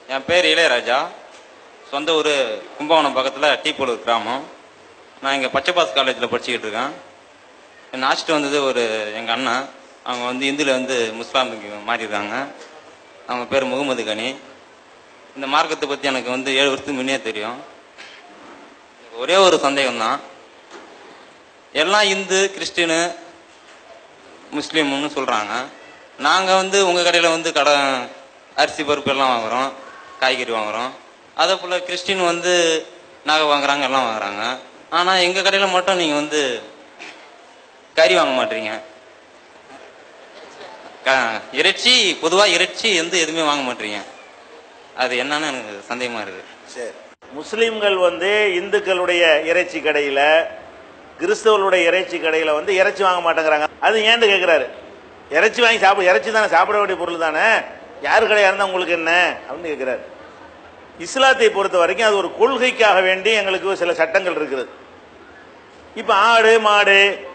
என் பேர் இளையராஜா சொந்த ஊர் கும்பகோணம் பக்கத்தில் டீப்பூலூர் கிராமம் நான் இங்கே பச்சைபாஸ் காலேஜில் படிச்சுக்கிட்டு இருக்கேன் என்னை அழைச்சிட்டு வந்தது ஒரு எங்கள் அண்ணன் அவங்க வந்து இந்துல வந்து முஸ்லாமுக்கு மாறியிருக்காங்க அவங்க பேர் முகமது கனி இந்த மார்க்கத்தை பற்றி எனக்கு வந்து ஏழு வருஷத்துக்கு முன்னே தெரியும் ஒரே ஒரு சந்தேகம் தான் எல்லாம் இந்து கிறிஸ்டினு முஸ்லீம்னு சொல்கிறாங்க நாங்கள் வந்து உங்கள் கடையில் வந்து கடை அரிசி பருப்பு எல்லாம் வாங்குகிறோம் காய்கறி வாங்குகிறோம் அதே போல் கிறிஸ்டின் வந்து நகை வாங்குறாங்க எல்லாம் வாங்குறாங்க ஆனால் எங்கள் கடையில் மட்டும் நீங்கள் வந்து கறி வாங்க மாட்டீங்க க இறைச்சி பொதுவாக இறைச்சி வந்து எதுவுமே வாங்க மாட்டீங்க அது என்னன்னு எனக்கு சந்தேகமாக இருக்குது சரி முஸ்லீம்கள் வந்து இந்துக்களுடைய இறைச்சி கடையில் கிறிஸ்தவர்களுடைய இறைச்சி கடையில் வந்து இறைச்சி வாங்க மாட்டேங்கிறாங்க அது ஏன்னு கேட்குறாரு இறைச்சி வாங்கி சாப்பிட இறைச்சி தானே சாப்பிட வேண்டிய பொருள் தானே யார் கடையாக இருந்தால் உங்களுக்கு என்ன அப்படின்னு கேட்குறாரு இஸ்லாத்தை பொறுத்த வரைக்கும் அது ஒரு கொள்கைக்காக வேண்டி எங்களுக்கு சில சட்டங்கள் இருக்குது இப்போ ஆடு மாடு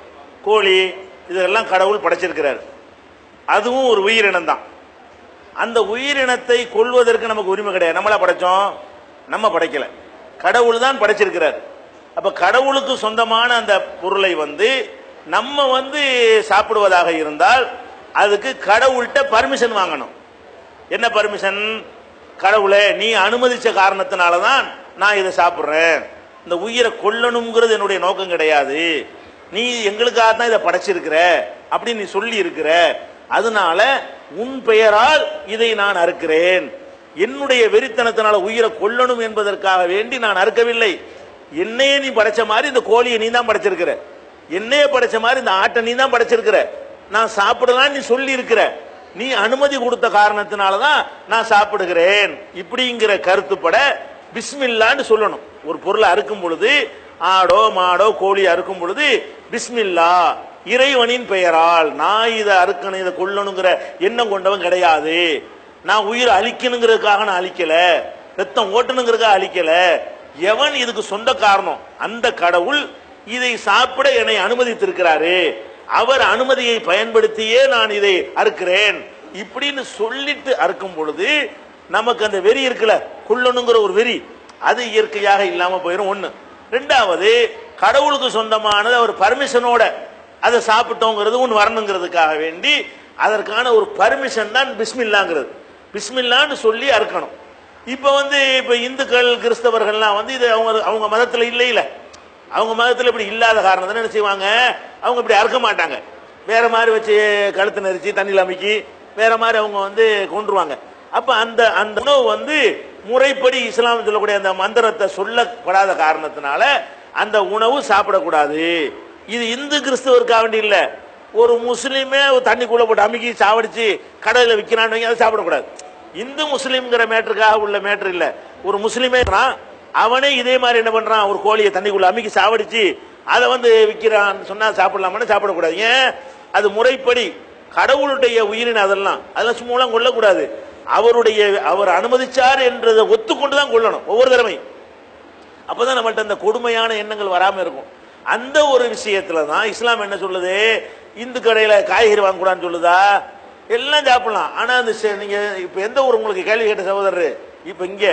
கோழி இதெல்லாம் கடவுள் படைச்சிருக்கிறார் அதுவும் ஒரு உயிரினம் தான் அந்த உயிரினத்தை கொள்வதற்கு நமக்கு உரிமை கிடையாது நம்மளா படைச்சோம் நம்ம படைக்கல கடவுள் தான் படைச்சிருக்கிறார் அப்ப கடவுளுக்கு சொந்தமான அந்த பொருளை வந்து நம்ம வந்து சாப்பிடுவதாக இருந்தால் அதுக்கு கடவுள்கிட்ட பர்மிஷன் வாங்கணும் என்ன பர்மிஷன் கடவுளே நீ அனுமதிச்ச காரணத்தினால தான் நான் இதை சாப்பிட்றேன் இந்த உயிரை கொல்லணுங்கிறது என்னுடைய நோக்கம் கிடையாது நீ எங்களுக்காக தான் இதை படைச்சிருக்கிற அப்படின்னு நீ சொல்லி இருக்கிற அதனால உன் பெயரால் இதை நான் அறுக்கிறேன் என்னுடைய வெறித்தனத்தினால உயிரை கொல்லணும் என்பதற்காக வேண்டி நான் அறுக்கவில்லை என்னையே நீ படைச்ச மாதிரி இந்த கோழியை நீ தான் படைச்சிருக்கிற என்னையே படைச்ச மாதிரி இந்த ஆட்டை நீ தான் படைச்சிருக்கிற நான் சாப்பிடலாம் நீ சொல்லி இருக்கிற நீ அனுமதி கொடுத்த காரணத்தினால தான் நான் சாப்பிடுகிறேன் இப்படிங்கிற கருத்துப்பட பிஸ்மில்லான்னு சொல்லணும் ஒரு பொருளை அறுக்கும் பொழுது ஆடோ மாடோ கோழி அறுக்கும் பொழுது பிஸ்மில்லா இறைவனின் பெயரால் நான் இதை அறுக்கணும் இதை கொல்லணுங்கிற எண்ணம் கொண்டவன் கிடையாது நான் உயிரை அழிக்கணுங்கிறதுக்காக நான் அழிக்கல ரத்தம் ஓட்டணுங்கிறதுக்காக அழிக்கல எவன் இதுக்கு சொந்த காரணம் அந்த கடவுள் இதை சாப்பிட என்னை அனுமதித்திருக்கிறாரு அவர் அனுமதியை பயன்படுத்தியே நான் இதை அறுக்கிறேன் இப்படின்னு சொல்லிட்டு அறுக்கும் பொழுது நமக்கு அந்த வெறி இருக்குல்ல கொல்லணுங்கிற ஒரு வெறி அது இயற்கையாக இல்லாம போயிடும் ஒண்ணு ரெண்டாவது கடவுளுக்கு சொந்தமானது அவர் பர்மிஷனோட அதை சாப்பிட்டோங்கிறது ஒன்று வரணுங்கிறதுக்காக வேண்டி அதற்கான ஒரு பர்மிஷன் தான் பிஸ்மில்லாங்கிறது பிஸ்மில்லான்னு சொல்லி அறுக்கணும் இப்போ வந்து இப்போ இந்துக்கள் கிறிஸ்தவர்கள்லாம் வந்து இது அவங்க அவங்க மதத்தில் இல்லை இல்லை அவங்க மதத்தில் இப்படி இல்லாத காரணத்தை என்ன செய்வாங்க அவங்க இப்படி அறுக்க மாட்டாங்க வேற மாதிரி வச்சு கழுத்து நெரிச்சு தண்ணியில் அமைக்கி வேற மாதிரி அவங்க வந்து கொண்டுருவாங்க அப்ப அந்த அந்த உணவு வந்து முறைப்படி இஸ்லாம் சொல்லக்கூடிய அந்த மந்திரத்தை சொல்லப்படாத காரணத்தினால அந்த உணவு சாப்பிடக்கூடாது இது இந்து கிறிஸ்தவருக்காக வேண்டி இல்ல ஒரு முஸ்லீமே ஒரு தண்ணிக்குள்ள போட்டு அமுக்கி சாவடிச்சு கடையில் விற்கிறான்னு வைங்க, அதை சாப்பிடக்கூடாது இந்து முஸ்லீம்ங்கிற மேட்டருக்காக உள்ள மேட்டர் இல்ல ஒரு முஸ்லீமே இருக்கிறான், அவனே இதே மாதிரி என்ன பண்றான் ஒரு கோழியை தண்ணிக்குள்ள அமுக்கி சாவடிச்சு அதை வந்து விற்கிறான்னு சொன்னா சாப்பிடலாமான்னு சாப்பிடக்கூடாது ஏன் அது முறைப்படி கடவுளுடைய உயிரின் அதெல்லாம் அதெல்லாம் சும்மாலாம் கொல்லக்கூடாது அவருடைய அவர் அனுமதிச்சார் என்றதை ஒத்துக்கொண்டு தான் கொள்ளணும் ஒவ்வொரு தடவை அப்பதான் நம்மள்ட்ட அந்த கொடுமையான எண்ணங்கள் வராம இருக்கும் அந்த ஒரு விஷயத்துல தான் இஸ்லாம் என்ன சொல்லுது இந்து கடையில காய்கறி வாங்கக்கூடாதுன்னு சொல்லுதா எல்லாம் சாப்பிடலாம் ஆனா அந்த செ- நீங்க இப்ப எந்த ஊர் உங்களுக்கு கேள்வி கேட்ட சகோதரர் இப்ப இங்க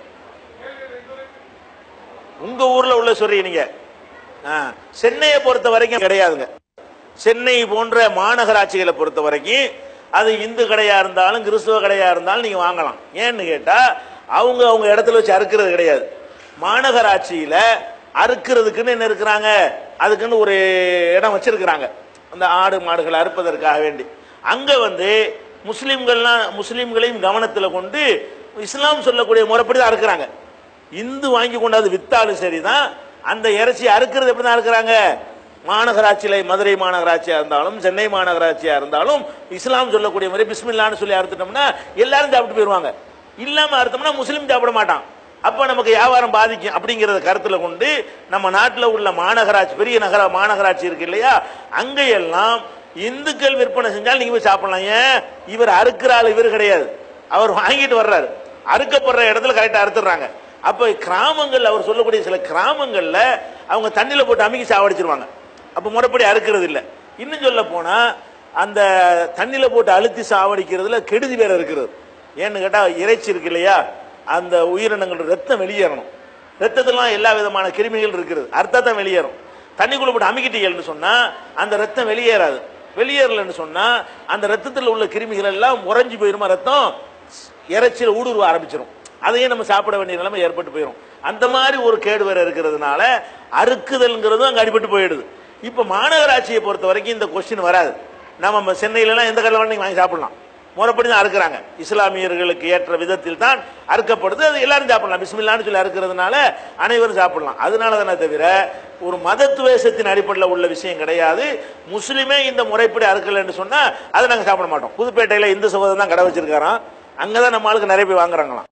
உங்க ஊர்ல உள்ள சொல்றீங்க நீங்க ஆ, சென்னையை பொறுத்த வரைக்கும் கிடையாதுங்க சென்னை போன்ற மாநகராட்சிகளை பொறுத்த வரைக்கும் அது இந்து கடையா இருந்தாலும் கிறிஸ்துவ கடையா இருந்தாலும் நீங்க வாங்கலாம் ஏன்னு கேட்டா அவங்க அவங்க இடத்துல வச்சு அறுக்கிறது கிடையாது மாநகராட்சியில அறுக்கிறதுக்குன்னு என்ன இருக்கிறாங்க அதுக்குன்னு ஒரு இடம் வச்சிருக்கிறாங்க அந்த ஆடு மாடுகளை அறுப்பதற்காக வேண்டி அங்க வந்து முஸ்லிம்கள்லாம் முஸ்லிம்களையும் கவனத்தில் கொண்டு இஸ்லாம் சொல்லக்கூடிய முறைப்படி தான் அறுக்கிறாங்க இந்து வாங்கி கொண்டாந்து வித்தாலும் சரிதான் அந்த இறைச்சி அறுக்கிறது எப்படி தான் அறுக்கிறாங்க மாநகராட்சியில மதுரை மாநகராட்சியா இருந்தாலும் சென்னை மாநகராட்சியா இருந்தாலும் இஸ்லாம் சொல்லக்கூடிய மாதிரி பிஸ்மில்லான்னு சொல்லி அறுத்துட்டோம்னா எல்லாரும் சாப்பிட்டு போயிருவாங்க இல்லாம அறுத்தோம்னா முஸ்லீம் சாப்பிட மாட்டான் அப்ப நமக்கு வியாபாரம் பாதிக்கும் அப்படிங்கறத கருத்துல கொண்டு நம்ம நாட்டில் உள்ள மாநகராட்சி பெரிய நகர மாநகராட்சி இருக்கு இல்லையா அங்கெல்லாம் இந்துக்கள் விற்பனை செஞ்சால் நீங்க போய் சாப்பிடலாம் ஏன் இவர் அறுக்கிற ஆள் இவர் கிடையாது அவர் வாங்கிட்டு வர்றாரு அறுக்கப்படுற இடத்துல கரெக்டா அறுத்துறாங்க அப்ப கிராமங்கள் அவர் சொல்லக்கூடிய சில கிராமங்கள்ல அவங்க தண்ணியில போட்டு அமுக்கி சாவடிச்சிருவாங்க அப்ப முறைப்படி அறுக்கிறது இல்ல இன்னும் சொல்ல போனா அந்த தண்ணியில போட்டு அழுத்தி சாவடிக்கிறதுல கெடுதி வேற இருக்கிறது ஏன்னு கேட்டா இறைச்சி இருக்கு இல்லையா அந்த உயிரினங்கள் ரத்தம் வெளியேறணும் ரத்தத்திலாம் எல்லா விதமான கிருமிகள் இருக்கிறது அர்த்தத்தான் வெளியேறும் தண்ணிக்குள்ள போட்டு அமுக்கிட்டீங்கன்னு சொன்னா அந்த ரத்தம் வெளியேறாது வெளியேறலன்னு சொன்னா அந்த ரத்தத்தில் உள்ள கிருமிகள் எல்லாம் உறைஞ்சு போயிருமா ரத்தம் இறைச்சியில் ஊடுருவ ஆரம்பிச்சிடும் அதையே நம்ம சாப்பிட வேண்டிய நிலைமை ஏற்பட்டு போயிடும் அந்த மாதிரி ஒரு கேடு வேற இருக்கிறதுனால அறுக்குதல்ங்கிறதும் அங்க அடிபட்டு போயிடுது இப்ப மாநகராட்சியை பொறுத்த வரைக்கும் இந்த கொஸ்டின் வராது நம்ம சென்னையிலலாம் எந்த கடையில் வேணா வாங்கி சாப்பிடலாம் முறைப்படி தான் அறுக்கிறாங்க இஸ்லாமியர்களுக்கு ஏற்ற விதத்தில் தான் அறுக்கப்படுது அது எல்லாரும் சாப்பிடலாம் பிஸ்மில்லான்னு சொல்லி அறுக்கிறதுனால அனைவரும் சாப்பிடலாம் அதனால தானே தவிர ஒரு மதத்துவேஷத்தின் அடிப்படையில் உள்ள விஷயம் கிடையாது முஸ்லிமே இந்த முறைப்படி அறுக்கலைன்னு சொன்னா அதை நாங்கள் சாப்பிட மாட்டோம் புதுப்பேட்டையில் இந்து சகோதரன் தான் கடை வச்சிருக்காராம் அங்கதான் நம்ம ஆளுக்கு நிறைய பேர் வாங்குறாங்களாம்